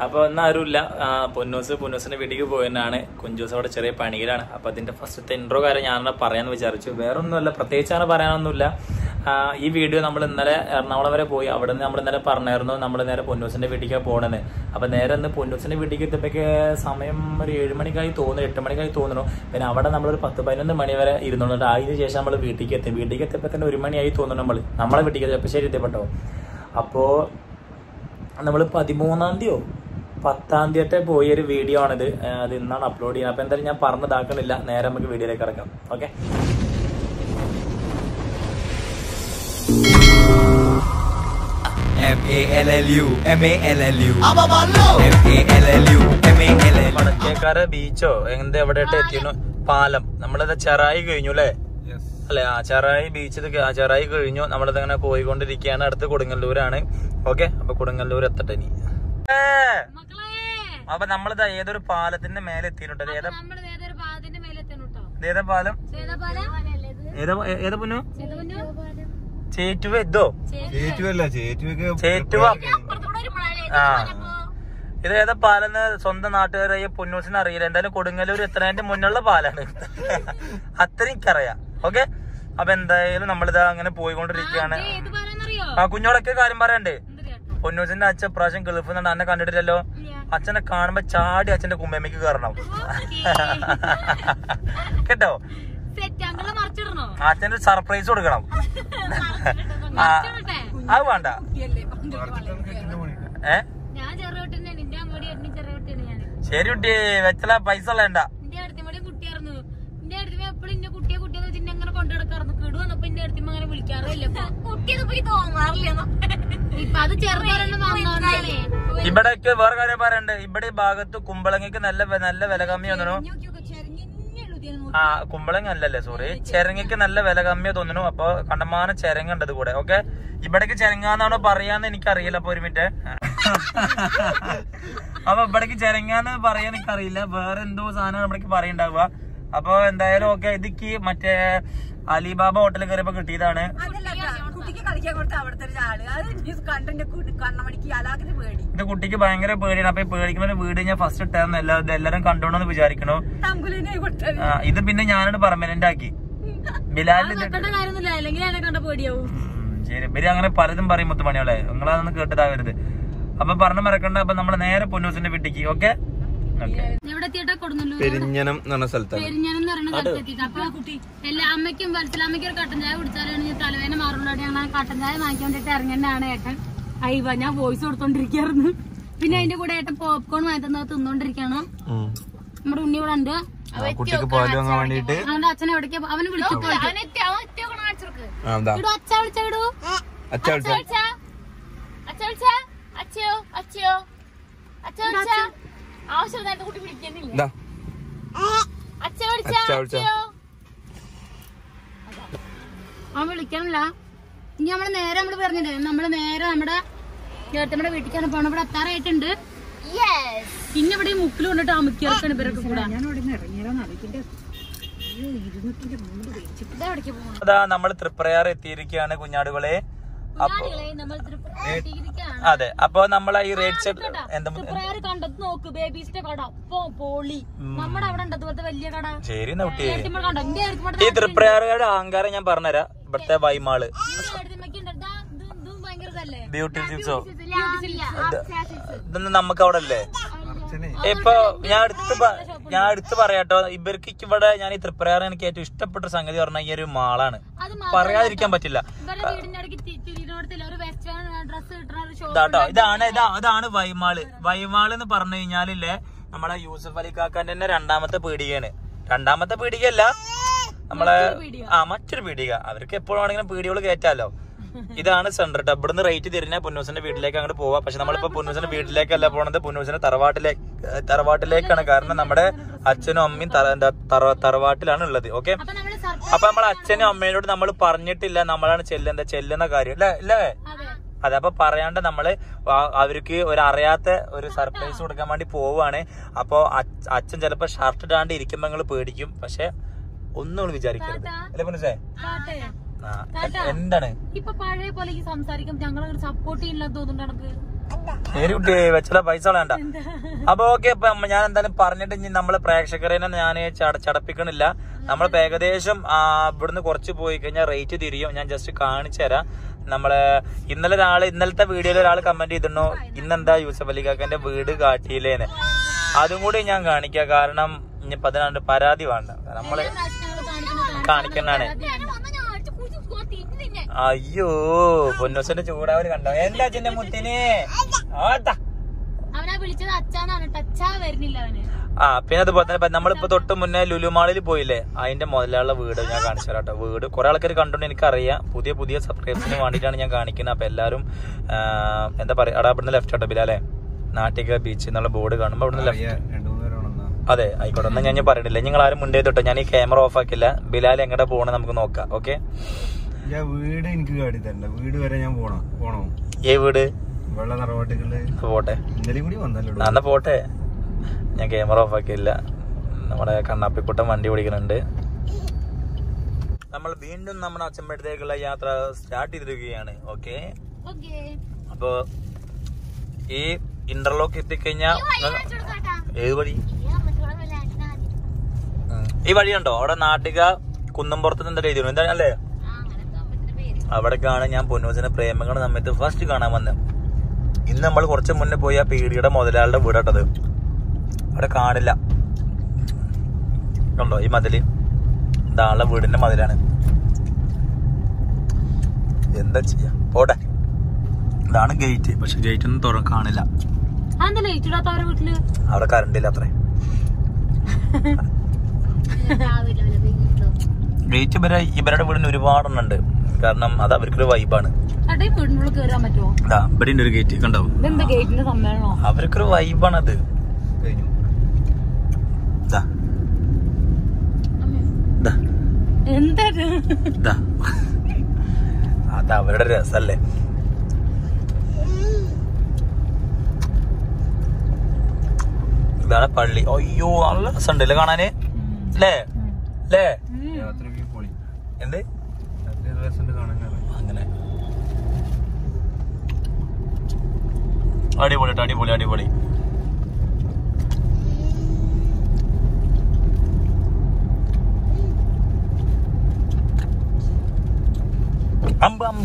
അപ്പൊ ഒന്നും ആരുമില്ല ആ, പൊന്നൂസ് പൊന്നൂസിന്റെ വീട്ടിലേക്ക് പോയെന്നാണ് കുഞ്ചൂസ് അവിടെ ചെറിയ പണിയിലാണ് അപ്പൊ അതിന്റെ ഫസ്റ്റത്തെ ഇൻട്രോ കാര്യം ഞാനവിടെ പറയാന്ന് വിചാരിച്ചു വേറെ ഒന്നുമല്ല പ്രത്യേകിച്ചാണ് പറയാനൊന്നുമില്ല ആ, ഈ വീഡിയോ നമ്മൾ ഇന്നലെ എറണാകുളം വരെ പോയി അവിടെ നിന്ന് നമ്മൾ ഇന്നലെ പറഞ്ഞായിരുന്നു നമ്മൾ നേരെ പൊന്നൂസിന്റെ വീട്ടിലേക്ക് പോകണമെന്ന് അപ്പൊ നേരെ ഇന്ന് പൊന്നൂസിന്റെ വീട്ടിലേക്ക് എത്തിയപ്പോഴേക്ക് സമയം ഒരു ഏഴ് മണിക്കായി തോന്നുന്നു എട്ട് മണിക്കായി തോന്നുന്നു പിന്നെ അവിടെ നമ്മളൊരു പത്ത് പതിനൊന്ന് മണി വരെ ഇരുന്നുണ്ട് അതിന് ശേഷം നമ്മൾ വീട്ടിലേക്ക് എത്തി വീട്ടിലേക്ക് എത്തിയപ്പോൾ തന്നെ ഒരു മണിയായി തോന്നുന്നു നമ്മൾ നമ്മളെ വീട്ടിലേക്ക് എത്തിയപ്പോൾ ശരി എത്തിയപ്പെട്ടോ അപ്പോ നമ്മൾ പതിമൂന്നാം തീയതിയോ പത്താം തീയതി പോയ ഒരു വീഡിയോ ആണിത് ആ, അത് ഇന്നാണ് അപ്ലോഡ് ചെയ്യുന്നത് അപ്പൊ എന്തായാലും ഞാൻ പറഞ്ഞതാക്കണില്ല നേരെ നമുക്ക് വീഡിയോയിലേക്ക് ഇറക്കാം okay M A L L U M A L L U M A L L U M A L L U വടക്കേക്കാര ബീച്ചോ എന്ത് എവിടെയായിട്ട് എത്തിയിരുന്നു പാലം നമ്മളിത് ചെറായി കഴിഞ്ഞു അല്ലേ അല്ലെ ആ ചെറായി ബീച്ച് ഇത് ആ ചെറായി കഴിഞ്ഞു നമ്മളിത് അങ്ങനെ പോയിക്കൊണ്ടിരിക്കുകയാണ് അടുത്ത് കൊടുങ്ങല്ലൂരാണ് ഓക്കെ അപ്പൊ കൊടുങ്ങല്ലൂർ എത്തട്ടെ ഇനി ഏ, മക്കളെ അപ്പൊ നമ്മളിത് ഏതൊരു പാലത്തിന്റെ മേലെ എത്തിയിട്ടുണ്ട് ഏതാ നമ്മള് ഏതൊരു പാദത്തിന്റെ മേലെ എത്തണം കേട്ടോ ഇത് ഏതാ പാലം ഏതാ പാലം ഏതാ ഏതാ പൊന്നു ചേതുവിന്റെ ചേറ്റുവ എന്തോ ചേറ്റുവല്ല ചേറ്റുവൊക്കെ ചേറ്റുവ അപ്പുറത്തൂടെ ഒരു മഴ ആ ഇത് ഏതാ പാലെന്ന് സ്വന്തം നാട്ടുകാരായ പൊന്നൂസിന് അറിയില്ല എന്തായാലും കൊടുങ്ങല്ലൂർ എത്തുന്നതിന്റെ മുന്നുള്ള പാലാണ് അത്ര എനിക്കറിയാം ഓക്കെ അപ്പൊ എന്തായാലും നമ്മളിതാ അങ്ങനെ പോയിക്കൊണ്ടിരിക്കുകയാണ് ഏത് പാലെന്നറിയോ ആ കുഞ്ഞോടൊക്കെ കാര്യം പറയണ്ടേ എന്ത് കേട്ടോ പൊന്നൂസിന്റെ അച്ഛൻ പ്രാവശ്യം ഗൾഫിൽ നിന്ന് അന്നെ കണ്ടിട്ടില്ലല്ലോ അച്ഛനെ കാണുമ്പോ ചാടി അച്ഛന്റെ കുമ്മേമ്മക്ക് കയറണം കേട്ടോ സെറ്റ് അങ്ങളെ മറിച്ചിടണോ അച്ഛന് സർപ്രൈസ് കൊടുക്കണം ആ മറിച്ചിടട്ടെ അത് വേണ്ട ഏ ഞാൻ ചെറുകുട്ടിനെ നിന്റെ അങ്ങോട്ട് എണ്ണി ചെറുകുട്ടിയാണ് ഞാൻ ശരി കുട്ടി വെച്ചല പൈസ വേണ്ട എന്റെ അടുത്തിമടി കുട്ടിയായിരുന്നു എന്റെ അടുത്തിമ എപ്പോഴും ഇന്നെ കുട്ടിയെ കുട്ടിയെന്ന് വെച്ച് ഇന്നെ അങ്ങനെ കൊണ്ടുനടക്കാറുന്നു കിടു വന്നപ്പോ എന്റെ അടുത്തിമ അങ്ങനെ വിളിക്കാറില്ല കുട്ടിയത് പോയി തോന്നാറില്ല ഇപ്പൊ അത് ചെറുതാരെണ്ണം വന്നോണ്ടാണേ ഇവിടേക്ക് വേറെ കാര്യം പറയണ്ട് ഇവിടെ ഈ ഭാഗത്ത് കുമ്പളങ്ങക്ക് നല്ല വെ- നല്ല വില കമ്മി തോന്നുന്നു ആ കുമ്പളങ്ങ അല്ലല്ലേ സോറി ചെരങ്ങയ്ക്ക് നല്ല വില കമ്മിയാ തോന്നുന്നു അപ്പൊ കണ്ടമാനം ചെരങ്ങ ഉണ്ട് ഇത് കൂടെ ഓക്കെ ഇവിടേക്ക് ചെരങ്ങാന്നാണോ പറയാന്ന് എനിക്കറിയില്ല അപ്പൊ ഒരു മിനിറ്റ് അപ്പൊ ഇവിടേക്ക് ചെരങ്ങാന്ന് പറയാൻ എനിക്കറിയില്ല വേറെ എന്തോ സാധനം ഇവിടേക്ക് പറയണ്ടാവുക അപ്പൊ എന്തായാലും ഓക്കെ ഇതിക്ക് മറ്റേ അലിബാബ ഹോട്ടലിൽ കയറിയപ്പോ കിട്ടിയതാണ് കുട്ടിക്ക് കളിക്കാൻ കൊടുത്ത അവിടുത്തെ ഒരു ആള് അത് കണ്ടന്റെ കണ്ണമണിക്ക് അലാക്കിന് പേടി ഇത് കുട്ടിക്ക് ഭയങ്കര പേടിയാണ് അപ്പൊ ഈ പേടിക്കുന്ന ഒരു വീട് ഞാൻ ഫസ്റ്റ് ഇട്ടായിരുന്നു എല്ലാ എല്ലാരും കണ്ടോണെന്ന് വിചാരിക്കണു തമ്പുലിനെ വിട്ടത് ആ, ഇത് പിന്നെ ഞാനോട് പെർമനന്റ് ആക്കി ബിലാലിൽ ഇത് കണ്ട കാര്യമൊന്നുമില്ല അല്ലെങ്കിൽ എന്നെ കണ്ട പേടിയാവും ഉം, ശരി ഇവര് അങ്ങനെ പലതും പറയും മുത്തുമണികളെ നിങ്ങളതൊന്നും കേട്ടതാവരുത് അപ്പൊ പറഞ്ഞു മറക്കണ്ട അപ്പൊ നമ്മള് നേരെ പൊന്നൂസിന്റെ വീട്ടിക്ക് ഓക്കെ ഓക്കെ എവിടെ എത്തിയിട്ടാ കൊടുങ്ങല്ലൂർ പെരിഞ്ഞനം എന്ന് പറഞ്ഞ സ്ഥലത്താണ് പെരിഞ്ഞാനം എന്ന് പറയുന്ന സ്ഥലത്ത് എത്തിയിട്ട് അപ്പൊ കുട്ടി എല്ലാ അമ്മയ്ക്കും വത്സലാമ്മയ്ക്കും ഒരു കട്ടൻ ചായ കുടിച്ചാലാണ് ഞാൻ തലവേന മാറുള്ളൂ ഞങ്ങൾ കട്ടൻ ചായ വാങ്ങിക്കാൻ വേണ്ടിട്ട് ഇറങ്ങേണ്ടതാണ് ഏട്ടൻ അയ്യ ഞാൻ വോയിസ് കൊടുത്തോണ്ടിരിക്കായിരുന്നു പിന്നെ അതിന്റെ കൂടെ ഏട്ടൻ പോപ്കോൺ വാങ്ങി തന്നത് തിന്നോണ്ടിരിക്കാണ് നമ്മുടെ ഉണ്ണി ഇവിടെ ഉണ്ട് കുട്ടിക്ക് പാല് വാങ്ങാൻ വേണ്ടിട്ട് അവന്റെ അച്ഛൻ എവിടേക്കാ അവന് വിളിച്ചിട്ട് ആ എന്താ ഇടൂ അച്ഛ വിളിച്ച വിടൂ അച്ഛ വിളിച്ച എന്താ അച്ഛ വിളിച്ച അവൻ വിളിക്കണില്ല ഇനി നമ്മള് നേരെ നമ്മള് പറഞ്ഞില്ലേ നമ്മള് നേരെ നമ്മുടെ ചേട്ടനമ്മുടെ വീട്ടിലേക്കാണ് പോണത് ഇവിടെ എത്താറായിട്ടുണ്ട് പിന്നെ ഇവിടെ ഈ മുക്കിൽ കൊണ്ടിട്ട് അമുക്കിയിറക്കാണ് ഇവരൊക്കെ കൂടെ ഇതെവിടേക്ക് പോകും അതാ നമ്മൾ തൃപ്രയാർ എത്തിയിരിക്കുകയാണ് കുഞ്ഞാടുകളെ അപ്പൊ നമ്മൾ ത്രിപുരയിലാണ് അതെ അപ്പൊ നമ്മളെ ഈ റേറ്റ് സെറ്റ് എന്താ ത്രിപുരയാറ് കണ്ടത് നോക്ക് ബേബീസിന്റെ കട അപ്പൊ പോളി നമ്മുടെ അവിടെ ഉണ്ട് അതുപോലത്തെ വലിയ കട ശരി നൗട്ടി നമ്മൾ കണ്ടോ എന്റെ അടുത്ത് ഈ തൃപ്രയാറുകാരുടെ അഹങ്കാരം ഞാൻ പറഞ്ഞുതരാം ഇവിടുത്തെ വൈമാള് ഭയങ്കര ഇതല്ലേ ബ്യൂട്ടി സിക്സോ Beauty Silks. ഇതൊന്നും നമുക്ക് അവിടെ അല്ലേ ഇപ്പൊ ഞാൻ എടുത്ത് പ- ഞാൻ എടുത്ത് പറയാട്ടോ ഇവർക്ക് ഇവിടെ ഞാൻ ഈ തൃപ്രയാറ് എനിക്ക് ഏറ്റവും ഇഷ്ടപ്പെട്ട ഒരു സംഗതി പറഞ്ഞാൽ ഈ ഒരു മാളാണ് അത് പറയാതിരിക്കാൻ പറ്റില്ല ഇവരുടെ വീടിന്റെ ഇടയ്ക്ക് തിരിനോടത്തില്ല ഒരു വെസ്റ്റേൺ ഡ്രസ് കിട്ടുന്ന ഒരു ഷോപ്പ് ഇതാട്ടോ ഇതാണ് ഇതാ ഇതാണ് വൈമാള് വൈമാള് എന്ന് പറഞ്ഞു കഴിഞ്ഞാലില്ലേ നമ്മളെ യൂസഫ് അലി കാക്കാന്റെ തന്നെ രണ്ടാമത്തെ പീടികയാണ് രണ്ടാമത്തെ പീടികയല്ല നമ്മളെ ആ മറ്റൊരു പീടിക അവർക്ക് എപ്പോഴും ആണെങ്കിലും പീടികൾ കയറ്റാലോ ഇതാണ് സെന്റർ കേട്ടോ ഇവിടുന്ന് റേറ്റ് തിരിഞ്ഞാൽ പൊന്നൂസിന്റെ വീട്ടിലേക്ക് അങ്ങോട്ട് പോവാം പക്ഷെ നമ്മളിപ്പോ പൊന്നൂസിന്റെ വീട്ടിലേക്കല്ല പോണത് പൊന്നൂസിന്റെ തറവാട്ടിലേക്ക് തറവാട്ടിലേക്കാണ് കാരണം നമ്മുടെ അച്ഛനും അമ്മയും തറ- എന്താ തറ- തറവാട്ടിലാണ് ഉള്ളത് ഓക്കെ അപ്പൊ നമ്മള് സർപ്രൈസ് അപ്പൊ നമ്മളെ അച്ഛനും അമ്മയോട് നമ്മൾ പറഞ്ഞിട്ടില്ല നമ്മളാണ് ചെല്ലുന്നത് ചെല്ലുന്ന കാര്യം അല്ലേ അല്ലേ അതെ അതെ അപ്പൊ പറയാണ്ട് നമ്മള് ആ- അവർക്ക് ഒരു അറിയാത്ത ഒരു സർപ്രൈസ് കൊടുക്കാൻ വേണ്ടി പോവാണ് അപ്പൊ അച്ഛ- അച്ഛൻ ചിലപ്പോ ഷർട്ട് ഇടാണ്ട് ഇരിക്കുമ്പോ നിങ്ങൾ പേടിക്കും പക്ഷെ ഒന്നും നിങ്ങൾ വിചാരിക്കരുത് അല്ലേ പൊന്നുസേ കാട്ടെ ആ, എന്താണ് ഇപ്പൊ പഴയ പോലെ ഈ സംസാരിക്കും ഞങ്ങൾ സപ്പോർട്ട് ചെയ്യില്ല തോന്നുന്നുണ്ട് നമുക്ക് ശരി കുട്ടി വെച്ചാല പൈസ കളയണ്ട അപ്പൊ ഓക്കെ ഇപ്പൊ ഞാൻ എന്തായാലും പറഞ്ഞിട്ട് ഇനി നമ്മളെ പ്രേക്ഷകരെ ഞാൻ ചട ചടപ്പിക്കണില്ല നമ്മളിപ്പോ ഏകദേശം ആ, ഇവിടുന്ന് കുറച്ച് പോയി കഴിഞ്ഞാൽ റേറ്റ് തിരിയും ഞാൻ ജസ്റ്റ് കാണിച്ചു തരാം നമ്മളെ ഇന്നലെ ഒരാള് ഇന്നലത്തെ വീഡിയോയിൽ ഒരാൾ കമന്റ് ചെയ്തിരുന്നു ഇന്നെന്താ യൂസഫ് അലി കാക്കന്റെ വീട് കാട്ടിയില്ലേന്ന് അതും കൂടി ഞാൻ കാണിക്കാം കാരണം ഇനിയിപ്പോ അതിനാണ്ട് പരാതി വേണ്ട നമ്മള് കാണിക്കുന്നതാണ് അയ്യോ പൊന്നൂസിന്റെ ചൂടാവര് കണ്ടോ എന്താ അച്ഛന്റെ മുത്തിനെ ആട്ടാ അവനെ വിളിച്ചത് അച്ഛനാണ് ടച്ചാ വരുന്നില്ല അവന് ആ പിന്നെ അതുപോലെ തന്നെ ഇപ്പൊ നമ്മളിപ്പോ തൊട്ട് മുന്നേ ലുലുമാളിൽ പോയില്ലേ അതിന്റെ മുതലുള്ള വീട് ഞാൻ കാണിച്ചു തരാം കേട്ടോ വീട് കുറെ ആൾക്കാർ കണ്ടുകൊണ്ട് എനിക്കറിയാം പുതിയ പുതിയ സബ്സ്ക്രൈബേഴ്സിന് വേണ്ടിയിട്ടാണ് ഞാൻ കാണിക്കുന്നത് അപ്പൊ എല്ലാരും ആ, എന്താ പറയാ അടാ ഇവിടുന്ന് ലെഫ്റ്റ് ആട്ടോ ബിലാലെ നാട്ടിക ബീച്ച് എന്നുള്ള ബോർഡ് കാണുമ്പോ ഇവിടുന്ന് ലെഫ്റ്റ് രണ്ടു മൂന്ന് പേരാണെന്നാ അതെ ആയിക്കോട്ടെ എന്നാ ഞാൻ പറയണില്ല നിങ്ങൾ ആരും മുണ്ടേ തൊട്ടോ ഞാൻ ഈ ക്യാമറ ഓഫ് ആക്കില്ല ബിലാൽ എങ്ങടെ പോകണം നമുക്ക് നോക്കാം ഓക്കെ ഞാൻ വീട് എനിക്ക് കാട്ടി തരണ്ട വീട് വരെ ഞാൻ പോണോ പോണോ ഏ വീട് വെള്ള തറവാട്ടുകള് അപ്പൊ പോട്ടെ ഇന്നലെയും കൂടി വന്നല്ലോ ആ, എന്നാ പോട്ടെ ഞാൻ ക്യാമറ ഓഫ് ആക്കിയില്ല നമ്മുടെ കണ്ണാപ്പിക്കുട്ടൻ വണ്ടി ഓടിക്കുന്നുണ്ട് നമ്മൾ വീണ്ടും നമ്മുടെ അച്ഛമ്മടുത്തേക്കുള്ള യാത്ര സ്റ്റാർട്ട് ചെയ്തിരിക്കുകയാണ് ഓക്കെ ഓക്കേ അപ്പൊ ഈ ഇന്റർലോക്ക് എത്തിക്കഴിഞ്ഞാ ഏത് വഴി ഉം. ഈ വഴിയുണ്ടോ അവിടെ നാട്ടിക കുന്നംപുറത്ത് എന്താ എഴുതിയോ എന്താ അല്ലേ അവിടേക്കാണ് ഞാൻ പൊന്നൂസിന്റെ പ്രേമങ്ങളുടെ സമയത്ത് ഫസ്റ്റ് കാണാൻ വന്നത് ഇന്ന് നമ്മൾ കുറച്ച് മുന്നേ പോയി ആ പീടിയുടെ മുതലാളുടെ വീടട്ടത് അവിടെ കാണില്ല കണ്ടോ ഈ മതില് ഇതാളുടെ വീടിന്റെ മതിലാണ് എന്താ ചെയ്യാ പോട്ടെ ഇതാണ് ഗേറ്റ് പക്ഷെ ഗേറ്റ് ഒന്നും തുറ കാണില്ല അതെന്താ ലൈറ്റ് ഇടാത്ത അവരെ വീട്ടില് അവിടെ കറണ്ട് ഇല്ല അത്രേ ഗേറ്റ് ഇവരെ ഇവരുടെ വീടിന് ഒരുപാടെണ്ണം ഉണ്ട് കാരണം അത് അവർക്കൊരു വൈബാണ് ചേട്ടാ ഈ വീടിനുള്ളിൽ കയറാൻ പറ്റുമോ ഇതാ ഇവിടെ ഉണ്ട് ഒരു ഗേറ്റ് കണ്ടോ ഇതെന്താ ഗേറ്റിന്റെ സമ്മേളനോ അവർക്കൊരു വൈബാണ് അത് കഴിഞ്ഞു ഇതാ ഇതാ എന്താ ഇതാ അത് അവരുടെ രസല്ലേ ഇതാണ് പള്ളി അയ്യോ നല്ല രസമുണ്ടല്ലേ കാണാന് അല്ലേ അല്ലേ രാത്രി പൊളി എന്ത് രാത്രി രസം കാണാൻ അങ്ങനെ അടിപൊളി ട്ടോ, അടിപൊളി അടിപൊളി അമ്പ് അമ്പ്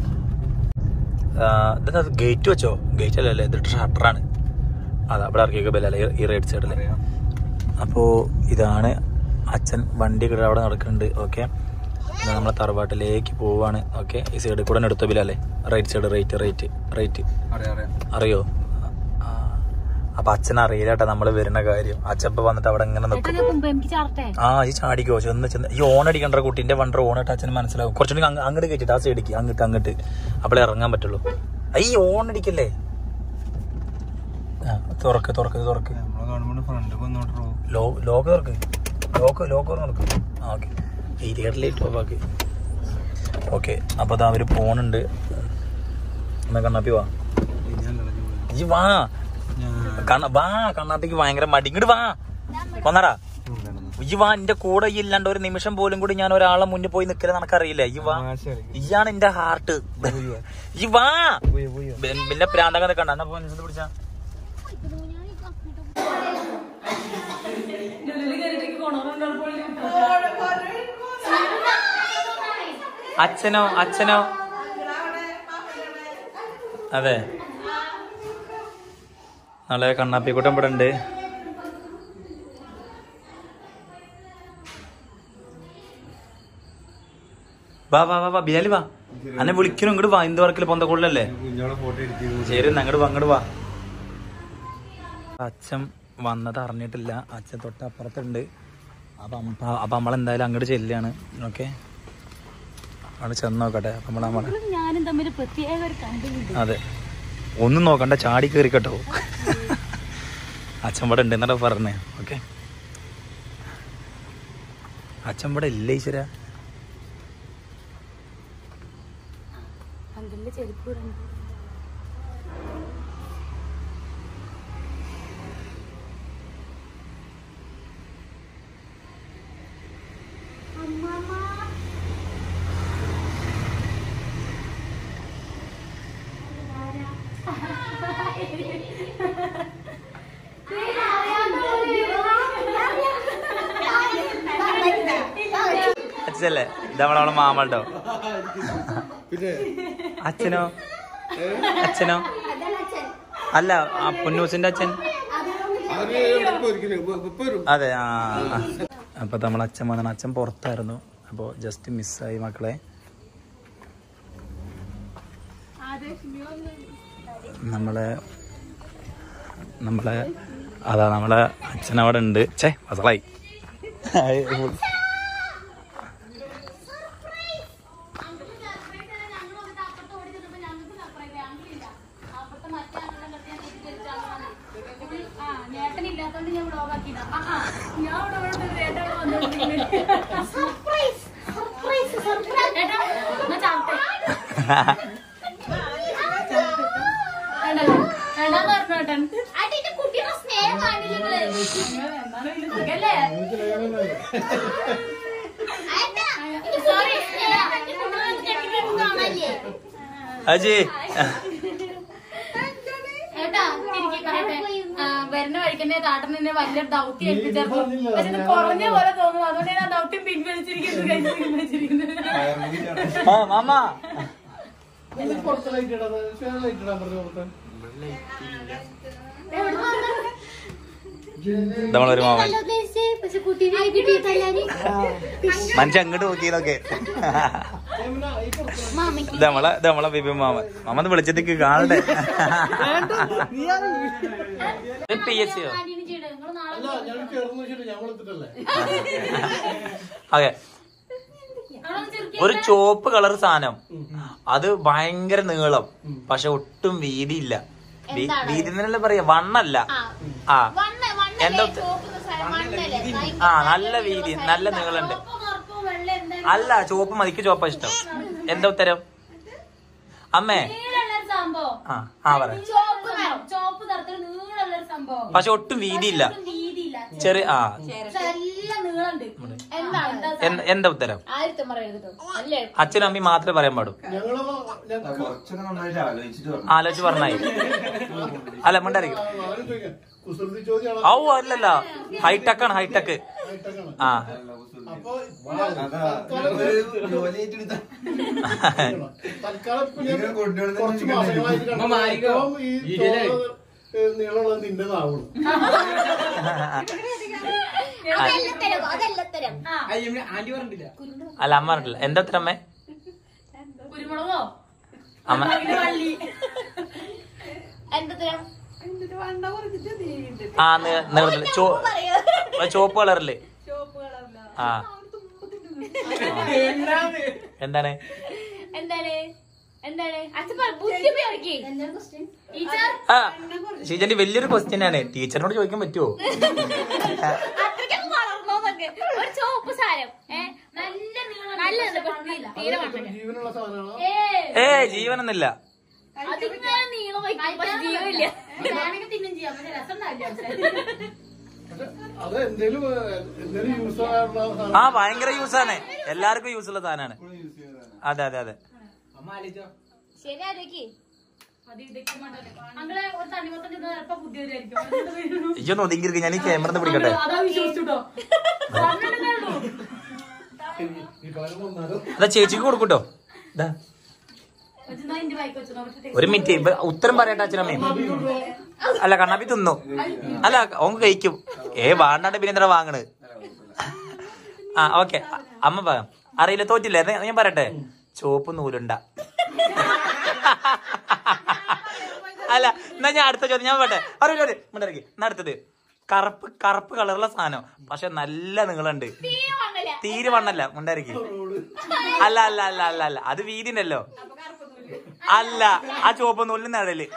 ഇതാ ഗേറ്റ് വെച്ചോ ഗേറ്റ് അല്ലല്ലേ ഇത് ഷട്ടറാണ് അതാ ഇവിടെ ഇറക്കിയൊക്കെ ബെല്ലല്ലേ ഈ റൈറ്റ് സൈഡില് അറിയാം അപ്പോ ഇതാണ് അച്ഛൻ വണ്ടി കിട അവിടെ നടക്കുന്നുണ്ട് ഓക്കെ നമ്മളെ തറവാട്ടിലേക്ക് പോവാണ് ഓക്കെ ഈ സൈഡിൽ കൂടെ എടുത്ത ബിലല്ലേ right side right right right അറിയാം അറിയാം അറിയോ ആ. അപ്പൊ അച്ഛൻ അറിയില്ല കേട്ടോ നമ്മള് വരുന്ന കാര്യം അച്ഛപ്പ വന്നിട്ട് അവിടെ ഇങ്ങനെ ചേട്ടാ നിൽക്കും ഞാൻ മുമ്പ് എനിക്ക് ചാർട്ടെ ആ ഈ ചാടിക്കോ ചെന്ന് ചെന്ന് ഈ ഓൺ അടിക്കണ്ട കുട്ടീന്റെ വണ്ടർ ഓൺ ഇട്ട് അച്ഛന് മനസ്സിലാവും കുറച്ചുകൂടി അങ്ങ് അങ്ങോട്ട് കയറ്റിട്ട് ആ സൈഡിക്ക് അങ്ങോട്ട് അങ്ങോട്ട് അപ്പോഴേ ഇറങ്ങാൻ പറ്റുള്ളൂ ഈ ഓൺ അടിക്കല്ലേ ആ തുറക്ക് തുറക്ക് തുറക്ക് നമ്മളെ ഗവൺമെന്റ് ഫ്രണ്ട് വന്നോട്ടോ ലോ ലോക്ക് തുറക്ക് ലോക്ക് ലോക്ക് തുറക്ക് ആ ഓക്കെ ഏരിയയുടെ ലൈറ്റ് ഓഫ് ആക്കി ഓക്കെ അപ്പൊ അതാ അവര് പോണുണ്ട് എന്നാ കണ്ണാപ്പി വാ ഈ വാ കണ്ണ വാ കണ്ണാപ്പിക്ക് ഭയങ്കര മടി ഇങ്ങോട്ട് വാ വന്നടാ ഈ വാ എന്റെ കൂടെ ഈ ഇല്ലാണ്ട് ഒരു നിമിഷം പോലും കൂടി ഞാൻ ഒരാളെ മുന്നിൽ പോയി നിൽക്കല് നിനക്കറിയില്ല ഈ വാ ഇയാണ് എന്റെ ഹാർട്ട് ഈ വാ ബെ- പിന്നെ പ്രാന്തക നിൽക്കണ്ട എന്നാ പോ നിശ്ചിത പിടിച്ചാ അച്ഛനോ അച്ഛനോ അതെ നാളെ കണ്ണാപ്പിക്കൂട്ടം ഇവിടെ ഉണ്ട് വാ വാ വാ വാ ബിയാലി വാ അന്നെ വിളിക്കണം ഇങ്ങോട്ട് വാ എന്ത് വർക്കിൽ പൊന്തക്കുള്ളല്ലേ കുഞ്ഞോളെ ഫോട്ടോ എടുത്തിരുന്നു ശരി എന്നാ അങ്ങോട്ട് വാ അങ്ങോട്ട് വാ അച്ഛൻ വന്നത് അറിഞ്ഞിട്ടില്ല അച്ഛൻ തൊട്ടപ്പുറത്തുണ്ട് അപ്പൊ അമ്മ- അപ്പൊ നമ്മളെന്തായാലും അങ്ങോട്ട് ചെല്ലുകയാണ് ഓക്കെ അവിടെ ചെന്ന് നോക്കട്ടെ അപ്പൊ നമ്മളെ നമ്മളെ ഞാനും തമ്മിൽ പ്രത്യേക ഒരു കണ്ടുപിടി അതെ ഒന്നും നോക്കണ്ട ചാടി കയറി കേട്ടോ അച്ഛൻ ഇവിടെ ഉണ്ട് എന്നാ പറഞ്ഞേ ഓക്കെ അച്ഛൻ ഇവിടെ ഇല്ല ഈശ്വര അങ്കിളിന്റെ ചെരുപ്പ് ഇടണ്ട. അച്ഛല്ലേ ഇത് നമ്മളെ മാമട്ടോ അച്ഛനോ അച്ഛനോ അല്ല ആ പൊന്നൂസിന്റെ അച്ഛൻ അതെ ആ ആ. അപ്പൊ നമ്മളെ അച്ഛൻ വന്നാണ് അച്ഛൻ പുറത്തായിരുന്നു അപ്പൊ ജസ്റ്റ് മിസ്സായി മക്കളെ നമ്മളെ നമ്മളെ അതാ നമ്മളെ അച്ഛൻ അവിടെ ഉണ്ട് ചേ വസളായി നേട്ടനില്ലാത്തോണ്ട് ഞാൻ വ്ളോഗ് ആക്കിയതാ ആ, ആ. ഞാൻ ഇവിടെ ഇവിടെ ഒരു ഏട്ടാ ഇവിടെ വന്നോണ്ടിരിക്കുന്നെ. ഏട്ടാ, എന്നാ ചാവട്ടെ. വേണ്ടല്ലോ. വേണ്ടാന്ന് പറഞ്ഞു ഏട്ടൻ. നിങ്ങള് എന്നാലും ഇതിന് സുഖല്ലേ? Sorry. അജി ഏട്ടാ, തിരിക്ക് പറയട്ടെ. ആ, വരുന്ന വഴിക്കന്നെ താട്ടൻ എന്നെ വലിയ ദൗത്യം ഏൽപ്പിച്ചായിരുന്നു പക്ഷെ ഇത് കുറഞ്ഞ പോലെ തോന്നുന്നു അതുകൊണ്ട് ഞാൻ ആ ദൗത്യം പിൻവലിച്ചിരിക്കുന്നു കൈ പിൻവലിച്ചിരിക്കുന്നു ആ മാമ നമ്മളൊരു മാമൻ പക്ഷെ കുട്ടീനെ കിട്ടിയിട്ടല്ലാതെ മനുഷ്യ അങ്ങോട്ട് നോക്കിയതൊക്കെ ഇത് നമ്മളെ ഇത് നമ്മളെ ബിബി മാമൻ മാമ ഒന്ന് വിളിച്ചതിക്ക് കാണട്ടെ പി എസ് സിയോ ആന്റീനെ ചെയ്യട്ടെ നിങ്ങൾ നാളെ അതെ നമ്മളൊന്ന് ചെറുക്കി ഒരു ചുവപ്പ് കളർ സാധനം അത് ഭയങ്കര നീളം പക്ഷെ ഒട്ടും വീതിയില്ല വീ- വീതി എന്നല്ലേ പറയാ വണ്ണല്ല ആ എന്താ ആ നല്ല വീതി നല്ല നീളമുണ്ട് ചുവപ്പോ കറുപ്പോ വെള്ള എന്തായാലും അല്ല ചുവപ്പ് മതിക്ക് ചുവപ്പ ഇഷ്ടം എന്താ ഉത്തരം അമ്മേ നീളമുള്ളൊരു സംഭവം ആ ആ പറ ചോപ്പ് നിറം ചോപ്പ് നിറത്തിൽ നീളമുള്ളൊരു സംഭവം പക്ഷെ ഒട്ടും വീതിയില്ല ഒട്ടും വീതിയില്ല ചെറിയ ആ നല്ല നീളമുണ്ട് എന്താണ് എന്താ എന്ത്- എന്താ ഉത്തരം ആയിരത്തി പറയരുത് അല്ലേ അച്ഛനും അമ്മയും മാത്രമേ പറയാൻ പാടൂ കുറച്ചൊക്കെ നന്നായിട്ട് ആലോചിച്ചിട്ട് പറഞ്ഞു ആലോചിച്ച് പറഞ്ഞായി അല്ല മിണ്ടായിരിക്കും കുസൃതി ചോദ്യമാണ് ഔ അല്ലല്ല ഹൈടെക് ആണ് ഹൈടെക് ആ അപ്പൊ അതാ ഒരു ജോലി ഏറ്റെടുത്ത തൽക്കാലം ഇപ്പൊ ഞാൻ ഇങ്ങനെ കൊണ്ടുവരുന്നത് കുറച്ച് ഇങ്ങനെ മാസങ്ങളായിട്ട് അമ്മ മാറിക്കോ. കണ്ടിട്ട് ഈ തോന്നുന്നത്, ഏ, നീളമുള്ളത് നിന്റേതാവുള്ളൂ ആന്റി പറഞ്ഞിട്ടില്ല അല്ല അമ്മ പറഞ്ഞില്ല എന്താ ഉത്തരം അമ്മേ കുരുമുളകോ അമ്മ പിന്നെ വള്ളി ആ നീ- നീളത്തില് ചോ ചുവപ്പ് കളറില് ആ എന്താണ് എന്താണ് എന്താണ് അച്ഛൻ പറ- ബുദ്ധി ഉപയോഗിക്ക്. ടീച്ചർ ആ ഷീജന്റെ വലിയൊരു ക്വസ്റ്റ്യൻ ആണ് ടീച്ചറിനോട് ചോദിക്കാൻ പറ്റുമോ അത്രയ്ക്കൊക്കെ വളർന്നോന്നൊക്കെ ഒരു ചുവപ്പ് സാരം ഏ നല്ല നീളം നല്ല തീരെ വണ്ണില്ല ജീവനുള്ള സാധനമാണോ ഏ ഏ ജീവനൊന്നുമില്ല അതിങ്ങനെ നീളം വയ്ക്കും പക്ഷെ ജീവനില്ല വേണമെങ്കിൽ തിന്നും ചെയ്യാം പക്ഷെ രസം ഉണ്ടാവില്ല പക്ഷെ അത് എന്തേലും ഏ, എന്തേലും യൂസ് ആയിട്ടുള്ള സാധനം ആ ഭയങ്കര യൂസ് ആണ് എല്ലാവർക്കും യൂസ് ഉള്ള സാധനമാണ് അതെ അതെ അതെ അമ്മ ആലോചിച്ചോ ശരി ആലോചിക്ക് അത് ഇതൊക്കെ അങ്ങളെ ഒരു തണ്ണിമത്തം ചെന്നാൽ ചിലപ്പോ ബുദ്ധി വരുമായിരിക്കും ഇയ്യൊന്ന് ഒതുങ്ങിയിരിക്കും ഞാൻ ഈ ക്യാമറ പിടിക്കട്ടെ അതാ വിശ്വസിച്ചുട്ടോ പറഞ്ഞിട്ടുള്ളൂ ഈ കാലം വന്നാലും അതാ ചേച്ചിക്ക് കൊടുക്കൂട്ടോ ഇതാ വെച്ചാ എന്റെ ബൈക്ക് വെച്ചു നോക്കട്ടെ ഒരു മിനിറ്റ് ഇപ്പൊ ഉത്തരം പറയട്ടെ അച്ഛനമ്മേ അല്ല കണ്ണാപ്പി തിന്നു അല്ല ഓൻ കഴിക്കും ഏ വാണ്ടാണ്ട് പിന്നെ എന്താ വാങ്ങണ് ആ ഓക്കെ അമ്മ പറയാം അറിയില്ല തോറ്റില്ല എന്നാ ഞാൻ പറയട്ടെ ചുവപ്പ് നൂലുണ്ട അല്ല എന്നാ ഞാൻ അടുത്ത ചോദ്യം ഞാൻ പറയട്ടെ അറിയില്ല മിണ്ടറിക്ക് എന്നാ അടുത്തത് കറുപ്പ് കറുപ്പ് കളറുള്ള സാധനം പക്ഷെ നല്ല നീളമുണ്ട് തീരെ വണ്ണല്ല മുണ്ടായിരിക്കും അല്ല അല്ല അല്ല അല്ല അല്ല അത് വീതിണ്ടല്ലോ അല്ല ആ ചുവപ്പ് നൂലിന് നിഴല്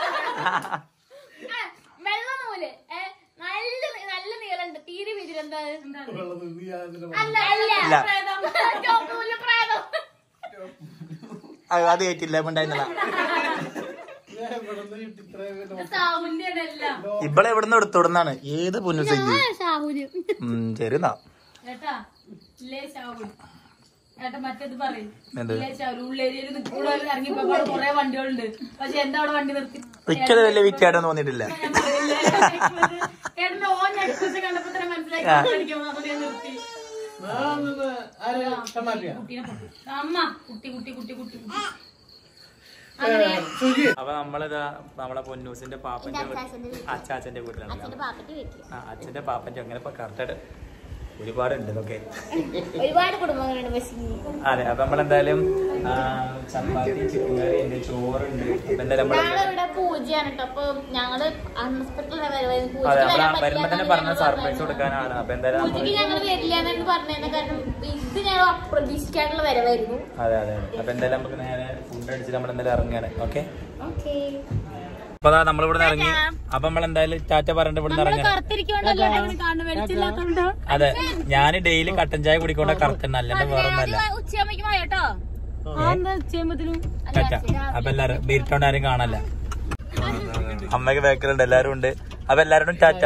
വെള്ള നൂല് ഏ, നല്ല നല്ല നീളണ്ട് തീരെ വീതിലെന്താ വെള്ളം നിന്ന് ഞാൻ അതിന്റെ അല്ല അല്ല ഇല്ല. പ്രേതം. ചുവപ്പ് നൂല് പ്രേതം അത് അത് കേട്ടില്ല മുണ്ടായിരുന്നില്ല ഞാൻ ഇവിടെ നിന്ന് ഇത്രയും സാഹുന്റെ എല്ലാം ഇവളെ എവിടുന്ന് എടുത്തോടുന്നാണ് ഏത് പുന്നുസയ്ക്ക് ഷാഹുല് ശരി എന്നാ ഏട്ടാ ഇല്ലേ ഷാഹുൽ ഏട്ടാ മറ്റേത് പറയും എന്ത്? ഇല്ലേ ഷാഹുൽ ഉള്ളേരിയയിൽ നിൽക്കൂടെ ഇറങ്ങിയപ്പോ അവിടെ കുറെ വണ്ടികളുണ്ട് പക്ഷെ എന്താ അവിടെ വണ്ടി നിർത്തി മിക്കത് വലിയ വിറ്റായിട്ടൊന്നും തോന്നിയിട്ടില്ല ഞാൻ പറയില്ല. ഏട്ടന്റെ ഓൻ ഞെട്ടിച്ച് കണ്ടപ്പോ തന്നെ മനസ്സിലാക്കി ആ. പഠിക്കണം അതുകൊണ്ട് ഞാൻ നിർത്തി കുട്ടീനെ പൊട്ടി. അമ്മ കുട്ടി കുട്ടി കുട്ടി കുട്ടി കുട്ടി. അങ്ങനെ അപ്പൊ നമ്മളിതാ നമ്മളെ പൊന്നൂസിന്റെ പാപ്പന്റെ അച്ചാച്ചന്റെ വീട്ടിലാണ് ആ അച്ഛന്റെ പാപ്പന്റെ അങ്ങനെ ഇപ്പൊ കറക്റ്റ് ഒരുപാടുണ്ട് ഇതൊക്കെ ഒരുപാട് കുടുംബങ്ങളുണ്ട് പക്ഷേ അതെ അപ്പൊ നമ്മളെന്തായാലും ആ, ചപ്പാത്തി ചിക്കൻ കറി ഉണ്ട് ചോറുണ്ട് അപ്പൊ എന്തായാലും നമ്മള് ഞങ്ങള് ഇവിടെ പൂജയാണ് കേട്ടോ അപ്പൊ ഞങ്ങള് അൺഎക്സ്പെക്ടഡ് വരവായിരുന്നു അതെ പൂജയ്ക്ക് നമ്മള് വരാൻ വരുമ്പോ തന്നെ പറ്റില്ല പറഞ്ഞ സർപ്രൈസ് കൊടുക്കാനാണ് അപ്പൊ എന്തായാലും നമ്മള് പൂജയ്ക്ക് ഞങ്ങൾ വരില്ല എന്നാണ് പറഞ്ഞത് കാരണം ഇത് ഞങ്ങൾ അപ്രതീക്ഷിക്കാനുള്ള വരവായിരുന്നു അതെ അതെ അതെ. അപ്പൊ എന്തായാലും നമുക്ക് നേരെ ഫുഡ് അടിച്ചിട്ട് നമ്മൾ എന്തായാലും ഇറങ്ങാണ് ഓക്കെ ഓക്കേ അപ്പൊ അതാ നമ്മൾ ഇവിടെ ഇറങ്ങി അപ്പൊ നമ്മൾ എന്തായാലും ടാറ്റ പറഞ്ഞിട്ട് ഇവിടെ നമ്മള് ഇറങ്ങാണ് കറുത്തിരിക്കൊണ്ടല്ലേ അങ്ങനെ കാണുന്നു വെളിച്ചില്ലാത്തോണ്ട് അതെ ഞാൻ ഡെയിലി കട്ടൻ ചായ കുടിക്കൊണ്ട കറുത്തന്നെ അല്ലാണ്ട് വേറെ ഒന്നല്ല ഉച്ചയാകുമ്പോഴേക്കും വാ കേട്ടോ ആ എന്താ ചെയ്യുമ്പത്തിനും ടാറ്റ അപ്പൊ എല്ലാരും ബീരിട്ടോണ്ട് ആരും കാണല്ല അമ്മക്ക് ബേക്കറുണ്ട് എല്ലാരും ഉണ്ട് അപ്പൊ എല്ലാരോടും ടാറ്റ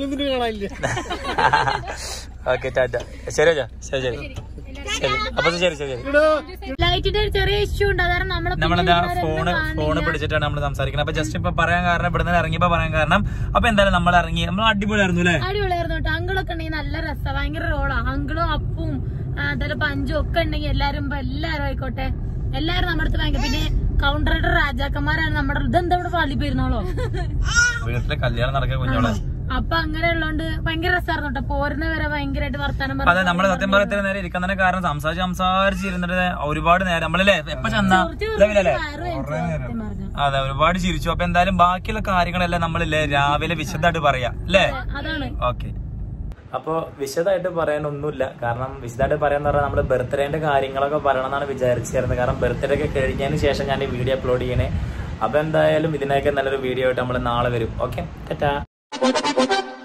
ഓക്കെ ടാറ്റ ശരി അച്ഛാ ശരി ശരി ശരി അപ്പൊ ശരി ശരി ശരി ലൈറ്റിന്റെ ഒരു ചെറിയ ഇഷ്യൂ ഉണ്ട് അതാണ് നമ്മളെ നമ്മളെന്താ ഫോണ് ഫോണ് പിടിച്ചിട്ടാണ് നമ്മൾ സംസാരിക്കുന്നത് അപ്പൊ ജസ്റ്റ് ഇപ്പൊ പറയാൻ കാരണം ഇവിടെ നിന്ന് ഇറങ്ങിയപ്പോ പറയാൻ കാരണം അപ്പൊ എന്തായാലും നമ്മൾ ഇറങ്ങി നമ്മൾ അടിപൊളിയായിരുന്നു അല്ലേ അടിപൊളിയായിരുന്നു കേട്ടോ അങ്കിളൊക്കെ ഉണ്ടെങ്കിൽ നല്ല രസം ഭയങ്കര റോളാ അങ്കിളും അപ്പും ആ, അതേപോലെ പഞ്ചും ഒക്കെ ഉണ്ടെങ്കിൽ എല്ലാരും ഇപ്പൊ എല്ലാരും ആയിക്കോട്ടെ എല്ലാരും നമ്മുടെ അടുത്ത് ഭയങ്കര പിന്നെ കൗണ്ടറുടെ രാജാക്കന്മാരാണ് നമ്മുടെ ഇതെന്താ ഇവിടെ പള്ളി പെരുന്നാളോ വീട്ടിലെ കല്യാണം നടക്കുക കുഞ്ഞോളെ അപ്പൊ അങ്ങനെ ഉള്ളോണ്ട് ഭയങ്കര രസമായിരുന്നു കേട്ടോ പോരുന്ന വരെ ഭയങ്കരമായിട്ട് വർത്താനം അതെ നമ്മള് സത്യം പറയത്തിന് നേരെ ഇരിക്കാൻ തന്നെ കാരണം സംസാരിച്ച് സംസാരിച്ച് ഇരുന്നിട്ട് ഒരുപാട് നേരം നമ്മളല്ലേ എപ്പോ ചെന്നാ ഇല്ലല്ലേ അതെ ഒരുപാട് ചിരിച്ചു അപ്പൊ എന്തായാലും ബാക്കിയുള്ള കാര്യങ്ങളെല്ലാം നമ്മളില്ലേ രാവിലെ വിശദമായിട്ട് പറയാം അല്ലേ അതാണ് ഓക്കെ അപ്പോ വിശദമായിട്ട് പറയാനൊന്നുമില്ല കാരണം വിശദമായിട്ട് പറയാന്ന് പറഞ്ഞാൽ നമ്മൾ ബർത്ത്ഡേന്റെ കാര്യങ്ങളൊക്കെ പറയണം എന്നാണ് വിചാരിച്ചിരുന്നത് കാരണം ബർത്ത്ഡേ ഒക്കെ കഴിഞ്ഞതിന് ശേഷം ഞാൻ ഈ വീഡിയോ അപ്ലോഡ് ചെയ്യണേ അപ്പൊ എന്തായാലും ഇതിനൊക്കെ നല്ലൊരു വീഡിയോ ആയിട്ട് നമ്മൾ നാളെ വരും ഓക്കെ ടാറ്റാ